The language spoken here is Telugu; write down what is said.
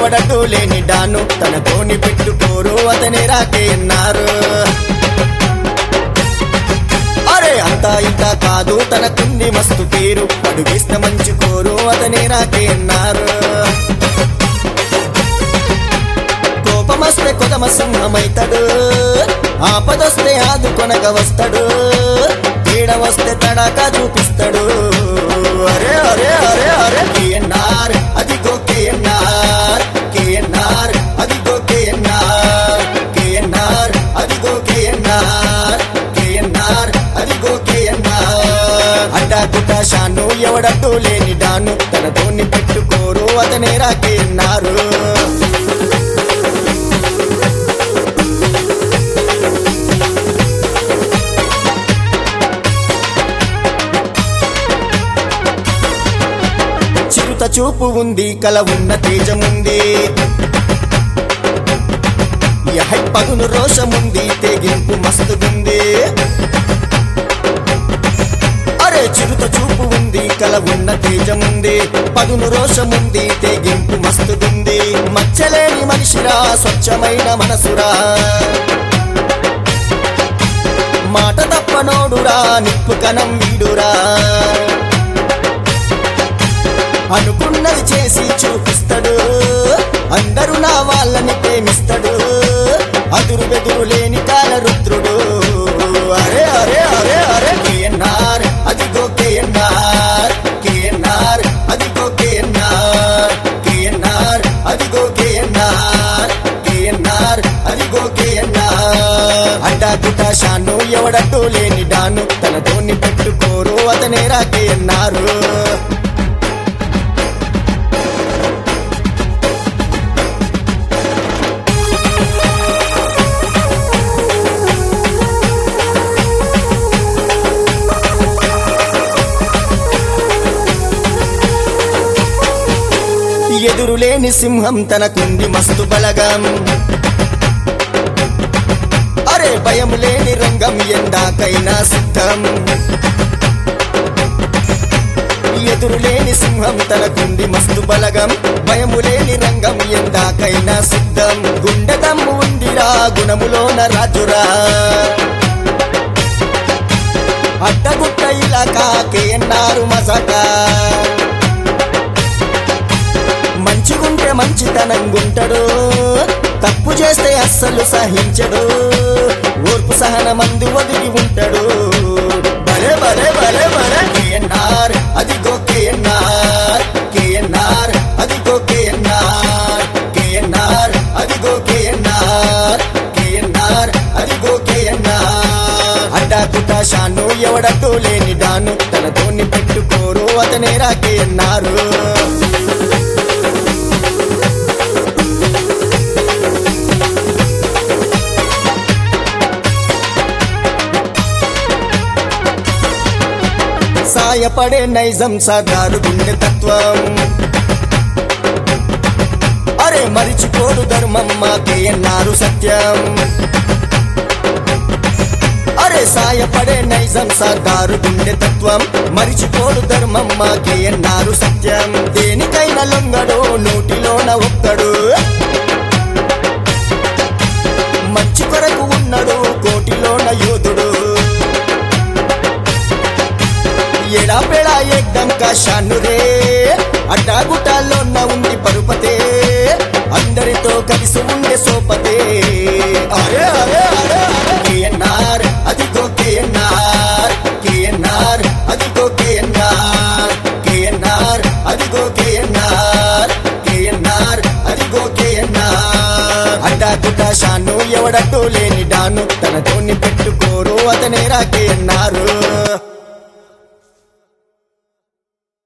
ఎవడటూ లేని డాను తనతోని పెట్టుకోరు అతనే రాకే అన్నారు అరే అంతా ఇంత కాదు తనకుంది మస్తు పేరు అడుగేసిన మంచి కోరు అతనే రాకే అన్నారు కోపమస్తే కొదమ సింహమైతడు ఆపదొస్తే ఆదుకొనక వస్తాడు పీడ వస్తే తడాక చూపిస్తాడు అరే అరే అరే అరే కేఎన్ఆర్ అదిగో కేఎన్ఆర్ కేఎన్ఆర్ అదిగో కేఎన్ఆర్ కేఎన్ఆర్ అదిగో కేఎన్ఆర్ కేఎన్ఆర్ అదిగో కేఎన్ఆర్ అడ్డా గుట్ట షాను ఎవడట్టు లేని డాను తనతోని పెట్టుకోరు అతనే రాకేన్నారు చిరుత చూపు ఉంది కల ఉన్న తేజముంది యహై పదును రోషముంది తెగింపు మస్తుగుంది అరే చిరుత చూపు ఉంది కల ఉన్న తేజముంది పదును రోషముంది తెగింపు మస్తుగుంది మచ్చలేని మనిషిరా స్వచ్ఛమైన మనసురా మాట తప్పనోడురా నిప్పు కనం వీడురా అనుకున్నది చేసి చూపిస్తాడు అందరూ నా వాళ్ళని ప్రేమిస్తాడు అదురు బెదురు లేని కాల రుద్రుడు అరే అరే అరే అరే కేఎన్ఆర్ అదిగో కేఎన్ఆర్ కేఎన్ఆర్ అదిగో కేఎన్ఆర్ కేఎన్ఆర్ అదిగో కేఎన్ఆర్ కేఎన్ఆర్ అదిగో కేఎన్ఆర్ అడ్డా గుట్ట షాను ఎవడట్టు లేని డాను తనతోని పెట్టుకోరు అతనే రాకే అన్నారు ఎదురులేని సింహం తనకుంది మస్తు బలగం అరే భయం లేని రంగం ఎందాకైనా సిద్ధం ఎదురులేని సింహం తనకుంది మస్తు బలగం భయము లేని రంగం ఎందాకైనా సిద్ధం గుండె దమ్ము ఉందిరా గుణములోన రాజురా అడ్డగుట్ట ఇలాకా కేఎన్ఆర్ మజాకా మంచిగుంటే మంచితనంగుంటాడు తప్పు చేస్తే అస్సలు సహించడు ఓర్పు సహన మందు ఒదిగి ఉంటాడు భలే భలే భలే భలే కేఎన్ఆర్ అదిగో కేఎన్ఆర్ కేఎన్ఆర్ అదిగో కేఎన్ఆర్ కేఎన్ఆర్ అదిగో కేఎన్ఆర్ కేఎన్ఆర్ అదిగో కేఎన్ఆర్ అడ్డా కుట్ట షాను ఎవడట్టు లేని డాను తనతోని పెట్టుకోరు అతనే రాకే అన్నారు సాయపడే నైజం సర్దారు గుండె తత్వం అరే మరిచిపోడు ధర్మం మాకే అన్నారు సత్యం అరే సాయపడే నైజం సర్దారు గుండె తత్వం మరిచిపోడు ధర్మం మాకే అన్నారు సత్యం దేనికైనా లొంగడు నోటిలోన ఒక్కడు మంచి కొరకు ఉన్నాడు కోటిలోన యోధుడు ఎడా పెడా ఏకదం కాశాను రే అడ్డాగుట్టాల్లో ఉంది పరుపతే అందరితో కలిసి ఉండే సోపతే అరే అరే అరే కేఎన్ఆర్ అదిగో కేఎన్ఆర్ కేఎన్ఆర్ అదిగో కేఎన్ఆర్ కేఎన్ఆర్ అదిగో కేఎన్ఆర్ కేఎన్ఆర్ అదిగో కేఎన్ఆర్ అడ్డాగుట్ట షాను ఎవడట్టు లేని డాను తనతోని పెట్టుకోరు అతనే రాకే అన్నారు